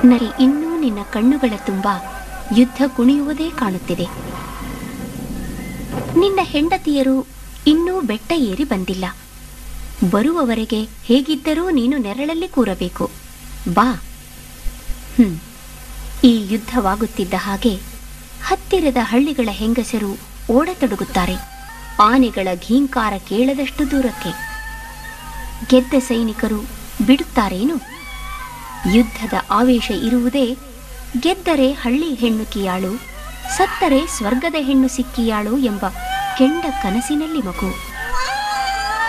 ನರಿ ಇನ್ನೂ ನಿನ್ನ ಕಣ್ಣುಗಳ ತುಂಬ ಯುದ್ಧ ಕುಣಿಯುವುದೇ ಕಾಣುತ್ತಿದೆ ನಿನ್ನ ಹೆಂಡತಿಯರು ಇನ್ನೂ ಬೆಟ್ಟ ಏರಿ ಬಂದಿಲ್ಲ ಬರುವವರೆಗೆ ಹೇಗಿದ್ದರೂ ನೀನು ನೆರಳಲ್ಲಿ ಕೂರಬೇಕು ಬಾ ಹ್ಮ್ ಈ ಯುದ್ಧವಾಗುತ್ತಿದ್ದ ಹಾಗೆ ಹತ್ತಿರದ ಹಳ್ಳಿಗಳ ಹೆಂಗಸರು ಓಡತೊಡಗುತ್ತಾರೆ ಆನೆಗಳ ಘೀಂಕಾರ ಕೇಳದಷ್ಟು ದೂರಕ್ಕೆ ಗೆದ್ದ ಸೈನಿಕರು ಬಿಡುತ್ತಾರೇನು ಯುದ್ಧದ ಆವೇಶ ಇರುವುದೇ ಗೆದ್ದರೆ ಹಳ್ಳಿ ಹೆಣ್ಣು ಕಿಯಾಳು ಸತ್ತರೆ ಸ್ವರ್ಗದ ಹೆಣ್ಣು ಸಿಕ್ಕಿಯಾಳು ಎಂಬ ಕೆಂಡ ಕನಸಿನಲ್ಲಿ ಮಗು